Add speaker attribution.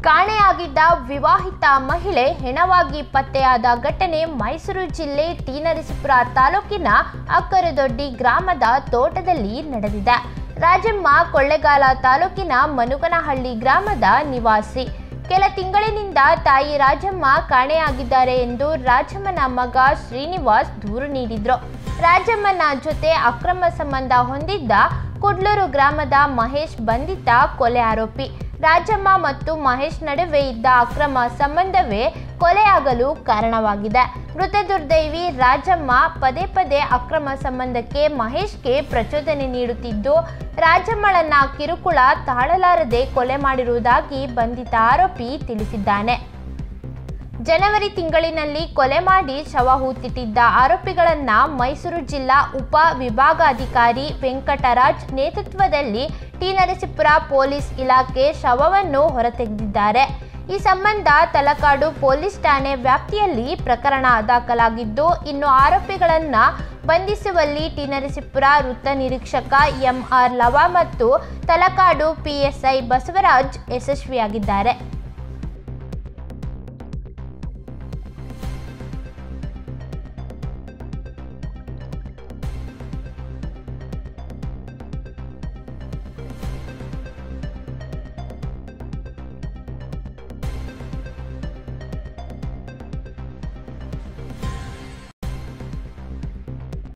Speaker 1: ಕಾಣೆಯಾಗಿದ್ದ ವಿವಾಹಿತ ಮಹಿಳೆ ಹೆಣವಾಗಿ ಪತ್ತೆಯಾದ ಘಟನೆ ಮೈಸೂರು ಜಿಲ್ಲೆ ತೀನರಸೀಪುರ ತಾಲೂಕಿನ ಅಕ್ಕರದೊಡ್ಡಿ ಗ್ರಾಮದ ತೋಟದಲ್ಲಿ ನಡೆದಿದೆ ರಾಜಮ್ಮ ಕೊಳ್ಳೆಗಾಲ ತಾಲೂಕಿನ ಮನುಗನಹಳ್ಳಿ ಗ್ರಾಮದ ನಿವಾಸಿ ಕೆಲ ತಿಂಗಳಿನಿಂದ ತಾಯಿ ರಾಜಮ್ಮ ಕಾಣೆಯಾಗಿದ್ದಾರೆ ಎಂದು ರಾಜಮ್ಮನ ಮಗ ಶ್ರೀನಿವಾಸ್ ದೂರು ನೀಡಿದ್ರು ರಾಜಮ್ಮನ ಜೊತೆ ಅಕ್ರಮ ಸಂಬಂಧ ಹೊಂದಿದ್ದ ಕುಡ್ಲೂರು ಗ್ರಾಮದ ಮಹೇಶ್ ಬಂಧಿತ ಕೊಲೆ ಆರೋಪಿ ರಾಜಮ್ಮ ಮತ್ತು ಮಹೇಶ್ ನಡುವೆ ಇದ್ದ ಅಕ್ರಮ ಸಂಬಂಧವೇ ಕೊಲೆಯಾಗಲು ಕಾರಣವಾಗಿದೆ ಮೃತ ದುರ್ದೈವಿ ರಾಜಮ್ಮ ಪದೇ ಪದೇ ಅಕ್ರಮ ಸಂಬಂಧಕ್ಕೆ ಮಹೇಶ್ಗೆ ಪ್ರಚೋದನೆ ನೀಡುತ್ತಿದ್ದು ರಾಜಮ್ಮಳನ್ನ ಕಿರುಕುಳ ತಾಳಲಾರದೆ ಕೊಲೆ ಮಾಡಿರುವುದಾಗಿ ಬಂಧಿತ ಆರೋಪಿ ತಿಳಿಸಿದ್ದಾನೆ ಜನವರಿ ತಿಂಗಳಿನಲ್ಲಿ ಕೊಲೆ ಮಾಡಿ ಶವ ಹೂತಿಟ್ಟಿದ್ದ ಆರೋಪಿಗಳನ್ನ ಮೈಸೂರು ಜಿಲ್ಲಾ ಉಪ ವಿಭಾಗಾಧಿಕಾರಿ ವೆಂಕಟರಾಜ್ ನೇತೃತ್ವದಲ್ಲಿ ಟಿ ನರಸೀಪುರ ಪೊಲೀಸ್ ಇಲಾಖೆ ಶವವನ್ನು ಹೊರತೆಗೆದಿದ್ದಾರೆ ಈ ಸಂಬಂಧ ತಲಕಾಡು ಪೊಲೀಸ್ ಠಾಣೆ ವ್ಯಾಪ್ತಿಯಲ್ಲಿ ಪ್ರಕರಣ ದಾಖಲಾಗಿದ್ದು ಇನ್ನು ಆರೋಪಿಗಳನ್ನ ಬಂಧಿಸುವಲ್ಲಿ ಟಿ ನರಸೀಪುರ ವೃತ್ತ ನಿರೀಕ್ಷಕ ಎಂಆರ್ ಲವ ಮತ್ತು ತಲಕಾಡು ಪಿಎಸ್ಐ ಬಸವರಾಜ್ ಯಶಸ್ವಿಯಾಗಿದ್ದಾರೆ